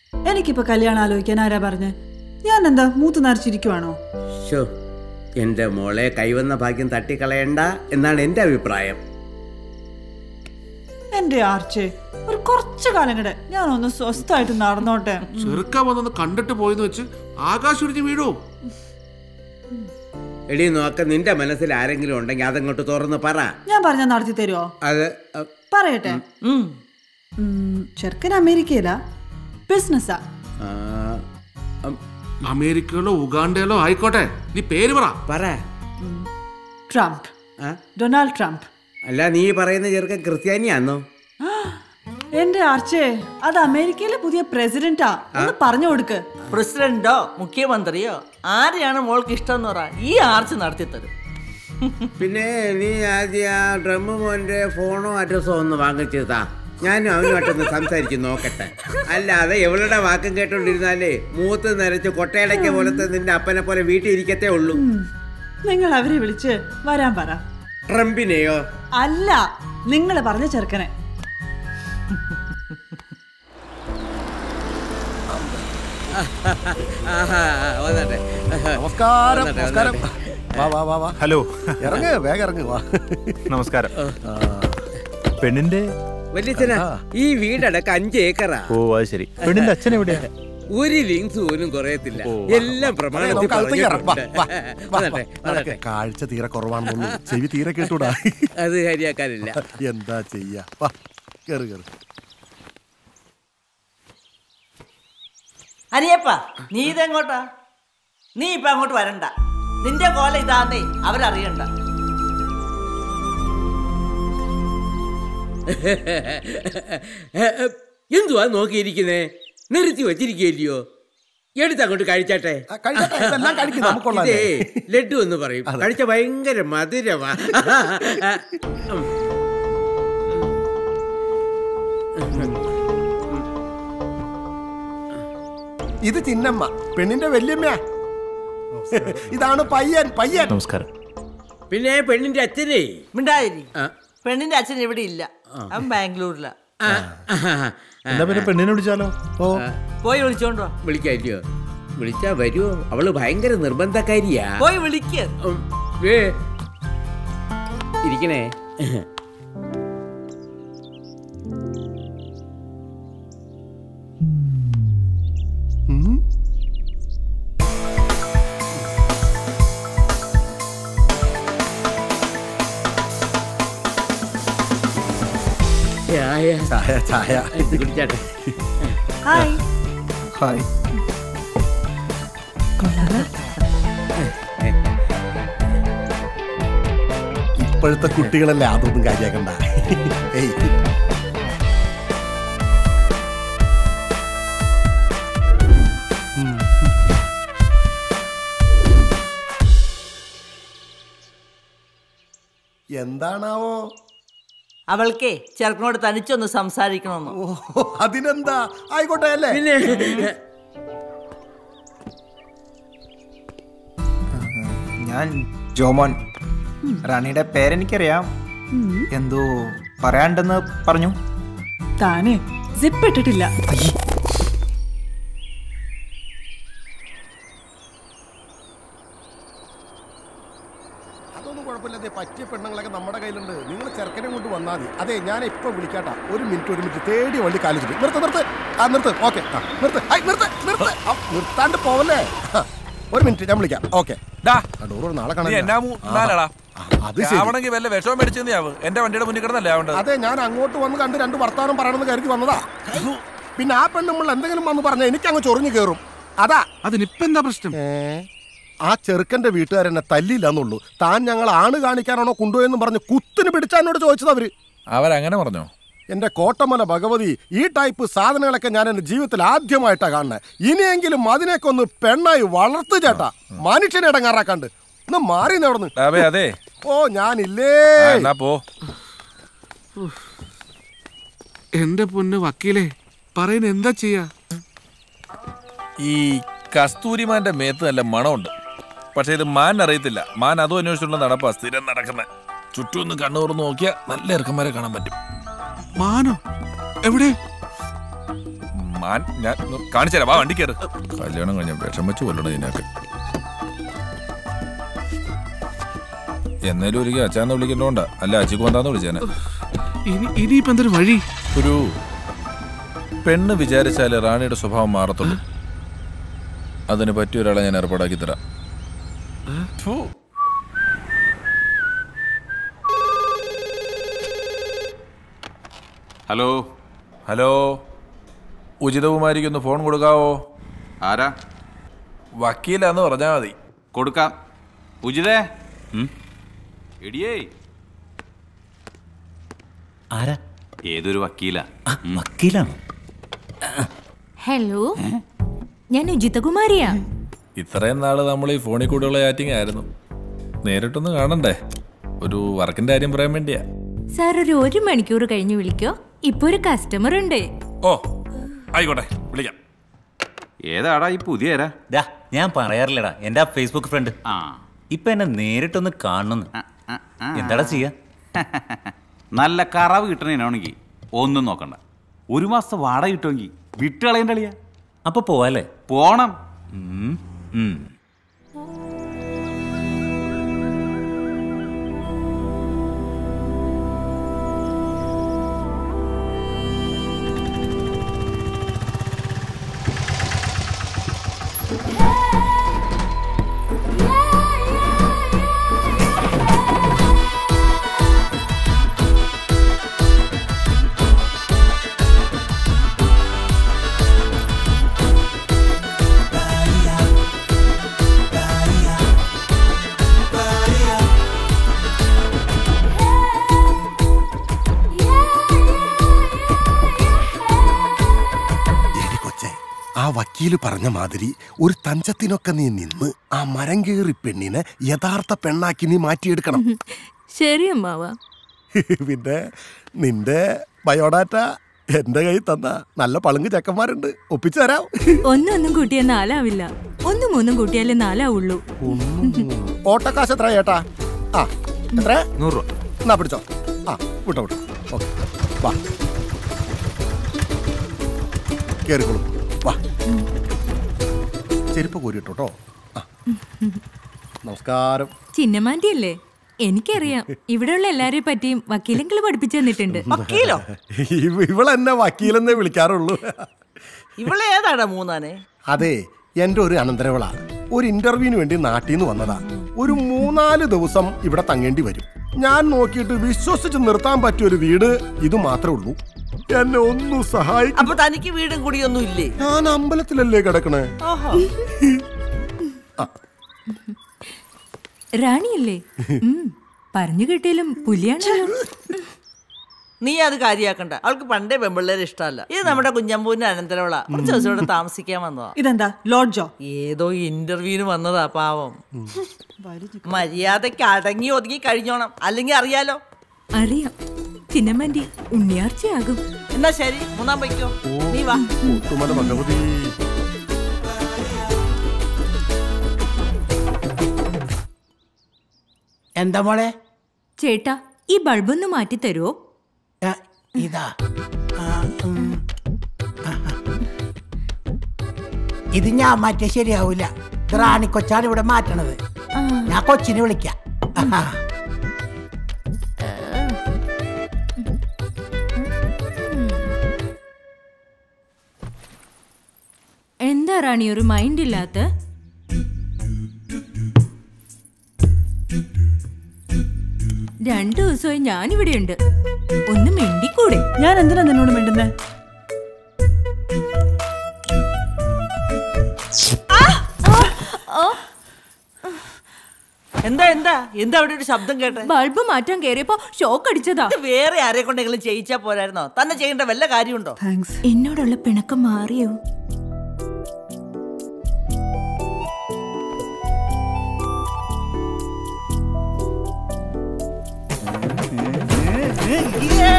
എനിക്കിപ്പോ കല്യാണം ആലോചിക്കാൻ ആരാ പറഞ്ഞ് ഞാൻ എന്താ മൂത്ത് നരച്ചിരിക്കുവാണോ ഷോ എന്റെ മോളെ കൈവന്ന ഭാഗ്യം തട്ടിക്കളയണ്ട എന്നാണ് എന്റെ അഭിപ്രായം എന്റെ ആർച്ചേ ഒരു കുറച്ചു കാലം കൂടെ ഞാൻ ഒന്ന് സ്വസ്ഥമായിട്ട് നടന്നോട്ടെ ചെറുക്ക വന്നൊന്ന് കണ്ടിട്ട് പോയെന്ന് വെച്ച് ആകാശം ഇടിഞ്ഞ് വീഴോ എടി നോക്ക നിന്റെ മനസ്സിൽ ആരെങ്കിലും ഉണ്ടെങ്കിൽ അതങ്ങോട്ട് തുറന്ന് പറ ഞാൻ പറഞ്ഞ നടത്തി തരുമോ അത് അ, പറയട്ടെ ഉം, ചെറുക്കൻ അമേരിക്കയിലാ ബിസിനസ്സാ ആ, ഉം, അമേരിക്കയിലോ ഉഗാണ്ടയിലോ ആയിക്കോട്ടെ നീ പേര് പറ പറ ട്രംപ് ആ? ഡൊണാൾഡ് ട്രംപ് അല്ല നീ പറയുന്ന ചെറുക്കൻ ക്രിസ്ത്യാനിയാന്നോ എന്റെ ആർച്ചേ അത് അമേരിക്കയിലെ പുതിയ പ്രസിഡന്റാ ഒന്ന് പറഞ്ഞു കൊടുക്ക് പ്രസിഡന്റോ മുഖ്യമന്ത്രിയോ ആരെയാണ് മോൾക്ക് ഇഷ്ടം എന്ന് പറ ഈ ആർച്ച് നടത്തി തരും പിന്നെ നീ ആദ്യം ആ ഡ്രമ്മ് മോന്റെ ഫോണോ അഡ്രസ്സോ ഒന്ന് വാങ്ങിച്ചു താ ഞാനും അവനുമായിട്ടൊന്ന് സംസാരിച്ച് നോക്കട്ടെ അല്ലാതെ എവളുടെ വാക്കും കേട്ടോണ്ടിരുന്നാലേ മൂത്ത് നരച്ച് കൊട്ടയടയ്ക്ക പോലത്തെ നിന്റെ അപ്പനെ പോലെ വീട്ടിൽ ഇരിക്കത്തേ ഉള്ളൂ ഉം, നിങ്ങൾ അവരെ വിളിച്ച് വരാൻ പറ ട്രംപിനെയോ അല്ല നിങ്ങൾ പറഞ്ഞ ചെറുക്കനെ ആഹാ, വന്നട്ടെ. നമസ്കാരം വന്നട്ടെ, നമസ്കാരം വന്നട്ടെ. വാ വാ വാ വാ ഹലോ ഇറങ്ങ് വേഗം ഇറങ്ങ് വാ നമസ്കാരം പെണ്ണിന്റെ വല്യച്ഛനാ ഈ വീടടക്കം അഞ്ച് ഏക്കറാ ഓ അത് ശരി പെണ്ണിന്റെ അച്ഛൻ എവിടെയാ ഒരു ലിങ്സ് പോലും കുറയത്തില്ല എല്ലാം പ്രമാണത്തിൽ നമുക്ക് അകത്തേക്ക് ഇറങ്ങാം. വാ, വാ, പറഞ്ഞിട്ടുണ്ട്. വാ, വന്നട്ടെ, വാ. വന്നട്ടെ. കാഴ്ച തീരെ കുറവാണെന്നു ചെവി തീരെ കേട്ടൂടാ അത് കാര്യാക്കാനില്ല എന്താ ചെയ്യാ വാ കേറ് കേറ് അനിയപ്പ നീ ഇതെങ്ങോട്ടാ നീ ഇപ്പൊ അങ്ങോട്ട് വരണ്ട നിന്റെ കോല ഇതാന്നേ അവരറിയണ്ട എന്തുവാ നോക്കിയിരിക്കുന്നേ നിർത്തി വച്ചിരിക്കുകയല്ലയോ എടുത്തങ്ങോട്ട് കഴിച്ചാട്ടെ ആ, കഴിക്കട്ടെ, ഇതെല്ലാം കഴിക്കും, നമുക്കുള്ളതല്ലേ? ഇതേ ലഡു എന്ന് പറയും കഴിച്ച ഭയങ്കര മധുരമാ ഉം. ഇത് ചിന്നമ്മ പെണ്ണിന്റെ വല്യമ്മ ഇതാണ് പയ്യൻ പയ്യൻ നമസ്കാരം പിന്നെ പെണ്ണിന്റെ അച്ഛനേ മിണ്ടായിരി ആ. പെണ്ണിന്റെ അച്ഛൻ ഇവിടെ ഇല്ല അവൻ ബാംഗ്ലൂരില ആ, ആ, എന്നാ പിന്നെ പെണ്ണിനെ വിളിച്ചാലോ ഓ പോയി വിളിച്ചോണ്ട് വാ വിളിക്കാല്ലോ വിളിച്ചാ വരുമോ അവള് ഭയങ്കര നിർബന്ധക്കാരിയാ പോയി വിളിക്ക് ഉം, ഏ. ഇരിക്കണേ ഉം. ചായ ചായ ചായ ഇത് കുടിച്ചാട്ടെ ഹായ് ഹായ് ഇപ്പോഴത്തെ കുട്ടികളല്ലേ അതൊന്നും കാര്യാക്കണ്ട ഏയ് ഉം. എന്താണാവോ അവൾക്കേ ചെറുക്കനോട് തനിച്ചൊന്ന് സംസാരിക്കണമെന്ന് ഓ അതിനെന്താ ആയിക്കോട്ടെ അല്ലേ പിന്നെ ഞാൻ ജോമോൻ റാണിയുടെ പേരെനിക്കറിയാം എന്തോ പറയാണ്ടെന്ന് പറഞ്ഞു താനേ സിപ്പ് ഇട്ടിട്ടില്ല അതൊന്നും കുഴപ്പമില്ല പറ്റിയ പെണ്ണുങ്ങളൊക്കെ നമ്മുടെ കയ്യിലുണ്ട് നിങ്ങൾ ചെറുക്കനെ കൊണ്ട് വന്നാൽ മതി അതെ ഞാൻ ഇപ്പൊ വിളിക്കാട്ടാ ഒരു മിനിറ്റ് ഒരു മിനിറ്റ് തേടി വണ്ടി കാലിച്ചിട്ട് നിർത്ത് നിർത്ത് ആ നിർത്ത് ഓക്കെ ആ നിർത്ത് ഐ, നിർത്ത് നിർത്ത് ആ, നിർത്താണ്ട് പോവല്ലേ ആ, ഒരു മിനിറ്റ് ഞാൻ വിളിക്കാം ഓക്കെ ഡോറ് നാളെ നീ എന്നാ കാണാം മൂ- നാലാടാ അത് ശരി ആവണമെങ്കിൽ വല്ല വിഷമം മേടിച്ചു ആവും എന്റെ വണ്ടിയുടെ മുന്നിൽ കിടന്നല്ലേ ആവേണ്ടത് അതെ ഞാൻ അങ്ങോട്ട് വന്ന് കണ്ട് രണ്ട് വർത്താനം പറയണമെന്ന് കരുതി വന്നതാ പിന്നെ ആ പെണ്ണുമ്പോൾ എന്തെങ്കിലും വന്ന് പറഞ്ഞാൽ എനിക്ക് അങ്ങ് ചൊറിഞ്ഞു കയറും അതാ അതിനിപ്പോ എന്താ പ്രശ്നം ഏ ആ ചെറുക്കന്റെ വീട്ടുകാരെന്നെ തല്ലിയില്ലെന്നുള്ളൂ താൻ ഞങ്ങൾ ആണ് കാണിക്കാനാണോ കൊണ്ടുപോയെന്ന് പറഞ്ഞ് കുത്തിന് പിടിച്ചാന്നോട് ചോദിച്ചത് അവര് അവരങ്ങനെ പറഞ്ഞോ എന്റെ കോട്ടമല ഭഗവതി ഈ ടൈപ്പ് സാധനങ്ങളൊക്കെ ഞാൻ എന്റെ ജീവിതത്തിൽ ആദ്യമായിട്ടാ കാണുന്നത് ഇനിയെങ്കിലും അതിനെയൊക്കെ ഒന്ന് പെണ്ണായി വളർത്തു ചേട്ടാ മനുഷ്യനെ ഇടങ്ങാറാക്കാണ്ട് ഒന്ന് മാറി നടന്ന് അതെ അതെ ഓ ഞാനില്ലേ ആ, എന്നാ പോ എന്റെ പൊന്ന് വക്കീലേ പറയുന്ന എന്താ ചെയ്യാ ഈ കസ്തൂരിമാന്റെ മേത്ത് നല്ല മണമുണ്ട് പക്ഷെ ഇത് മാൻ അറിയത്തില്ല മാൻ അതും അന്വേഷിച്ചുള്ള നടപ്പാ സ്ഥിരം നടക്കുന്നത് ചുറ്റും ഒന്ന് കണ്ണു തുറന്ന് നോക്കിയാൽ നല്ല ഇറക്കന്മാരെ കാണാൻ പറ്റും മാനോ എവിടെ മാൻ ഞാൻ കാണിച്ചു തരാം വാ വണ്ടി കയറ് കല്യാണം കഴിഞ്ഞ വിഷം വെച്ച് കൊല്ലണം ഇതിനൊക്കെ എന്നേലും ഒരിക്കൽ അച്ഛാന്ന് വിളിക്കണ്ടോണ്ടാ അല്ല അച്ചിക്ക് വന്നാന്ന് വിളിച്ചേനെ ഇനി ഇനിയിപ്പോ എന്തൊരു വഴി ഒരു പെണ്ണ് വിചാരിച്ചാലേ റാണിയുടെ സ്വഭാവം മാറത്തുള്ളൂ അതിന് പറ്റിയ ഒരാളെ ഞാൻ ഏർപ്പാടാക്കി തരാം ഫു. ഹലോ ഹലോ ഉചിതകുമാരിക്ക് ഒന്ന് ഫോൺ കൊടുക്കാവോ ആരാ വക്കീലാന്ന് പറഞ്ഞാൽ മതി കൊടുക്കാം ഉജിതേ എടിയേ ആരാ ഏതൊരു വക്കീല വക്കീലാണോ ഹലോ ഞാൻ ഉജിതകുമാരിയാ ഇത്രയും നാള് നമ്മൾ ഈ ഫോണിൽ കൂടെയുള്ള ചാറ്റിംഗ് ആയിരുന്നു നേരിട്ടൊന്ന് കാണണ്ടേ ഒരു വർക്കിന്റെ കാര്യം പറയാൻ വേണ്ടിയാ സാർ ഒരു ഒരു മണിക്കൂർ കഴിഞ്ഞ് വിളിക്കോ ഇപ്പൊ ഒരു കസ്റ്റമർ ഉണ്ട് ഓ ആയിക്കോട്ടെ വിളിക്കാം ഏതാടാ ഈ പുതിയ ആരാ ഡാ ഞാൻ പറയാറില്ലടാ എന്റെ ആ ഫേസ്ബുക്ക് ഫ്രണ്ട് ആ ഇപ്പൊ എന്നെ നേരിട്ടൊന്ന് കാണണമെന്ന് എന്താടാ ചെയ്യാ നല്ല കറവ് കിട്ടണേനാണെങ്കിൽ ഒന്നും നോക്കണ്ട ഒരു മാസത്തെ വാടക കിട്ടുമെങ്കിൽ വിട്ടുകളയണ്ട കളിയാ അപ്പൊ പോവാല്ലേ പോണം ഉം, ഉം. എടി കൊച്ചേ ആ വക്കീല് പറഞ്ഞ മാതിരി ഒരു തഞ്ചത്തിനൊക്കെ നീ നിന്ന് ആ മരം കയറി പെണ്ണിനെ യഥാർത്ഥ പെണ്ണാക്കി നീ മാറ്റിയെടുക്കണം ശരി അമ്മാവ പിന്നെ നിന്റെ ബയോഡാറ്റ എന്റെ കയ്യിൽ തന്ന നല്ല പളുങ്ക് ചെക്കന്മാരുണ്ട് ഒപ്പിച്ചു തരാം ഒന്നൊന്നും കൂട്ടിയാൽ നാലാവില്ല ഒന്നും മൂന്നും കൂട്ടിയാലേ നാലാവുള്ളൂ ഓട്ടക്കാശ് എത്ര ചേട്ടാ ആ എത്ര നൂറ് രൂപ എന്നാ പിടിച്ചോ ആ വിട്ടോ വിട്ടോ ഓക്കെ വാ കേറിക്കോളൂ വാ ചെരുപ്പ് കോരിട്ടോ ആ നമസ്കാരം ചിന്നമാന്റി അല്ലേ എനിക്കറിയാം ഇവിടെയുള്ള എല്ലാരെയും പറ്റിയും വക്കീലെങ്കിലും പഠിപ്പിച്ചു തന്നിട്ടുണ്ട് വക്കീലോ ഇവ- ഇവളെന്നെ വക്കീലെന്നേ വിളിക്കാറുള്ളൂ ഇവളെ ഏതാടാ മൂന്നാനെ അതെ എന്റെ ഒരു അനന്തരവള ഒരു ഇന്റർവ്യൂവിന് വേണ്ടി നാട്ടിൽ നിന്ന് വന്നതാ ഒരു മൂന്നാല് ദിവസം ഇവിടെ തങ്ങേണ്ടി വരും ഞാൻ നോക്കിയിട്ട് വിശ്വസിച്ച് നിർത്താൻ പറ്റിയ ഒരു വീട് ഇത് മാത്രമേ ഉള്ളൂ എന്നെ ഒന്നും സഹായിക്കും അപ്പൊ തനിക്ക് വീടും കുടിയൊന്നും ഇല്ലേ ഞാൻ അമ്പലത്തിലല്ലേ കിടക്കണേ ഓഹോ റാണിയല്ലേ ഉം, പറഞ്ഞു കിട്ടിയാലും പുലിയാണല്ലോ നീ അത് കാര്യാക്കണ്ട അവൾക്ക് പണ്ടേ പെമ്പിള്ളേരെ ഇഷ്ടമല്ല ഇത് നമ്മുടെ കുഞ്ഞമ്പൂവിന്റെ അനന്തരവള കുറച്ച് ദിവസം ഇവിടെ താമസിക്കാൻ വന്നതാ ഇതെന്താ ലോഡ്ജോ ഏതോ ഇന്റർവ്യൂവിന് വന്നതാ പാവം മര്യാദക്ക് അടങ്ങി ഒതുങ്ങി കഴിഞ്ഞോണം അല്ലെങ്കിൽ അറിയാലോ അറിയാം ചിന്നമാന്റി ഉണ്ണിയാർച്ചയാകും എന്നാ ശരി മൂന്നാം വയ്ക്കോ നീ വാ ഒട്ടുമല ഭഗവതി എന്താ മോളെ ചേട്ടാ ഈ ബൾബൊന്ന് മാറ്റി തരുമോ ആ, ഇതാ ആ, ഉം. ആഹാ. ഇത് ഞാൻ മാറ്റിയ ശരിയാവൂല ഇത് റാണി കൊച്ചാണ് ഇവിടെ മാറ്റണത് ഞാൻ കൊച്ചിനെ വിളിക്കാം ആഹാ. എന്താ റാണി ഒരു മൈൻഡ് ഇല്ലാത്ത രണ്ടു ദിവസമായി ഞാനിവിടെ ഉണ്ട് ഒന്ന് മിണ്ടിക്കൂടെ ഞാൻ എന്തിനാ നിന്നോട് മിണ്ടുന്നേ എന്താ എന്താ എന്താ അവിടെ ഒരു ശബ്ദം കേട്ടെ ബൾബ് മാറ്റാൻ കയറിയപ്പോ ഷോക്ക് അടിച്ചതാ ഇത് വേറെ ആരെ കൊണ്ടെങ്കിലും ചെയ്യിച്ചാ പോരായിരുന്നോ തന്നെ ചെയ്യേണ്ട വല്ല കാര്യമുണ്ടോ താങ്ക്സ് എന്നോടുള്ള പിണക്കം മാറിയോ ഏ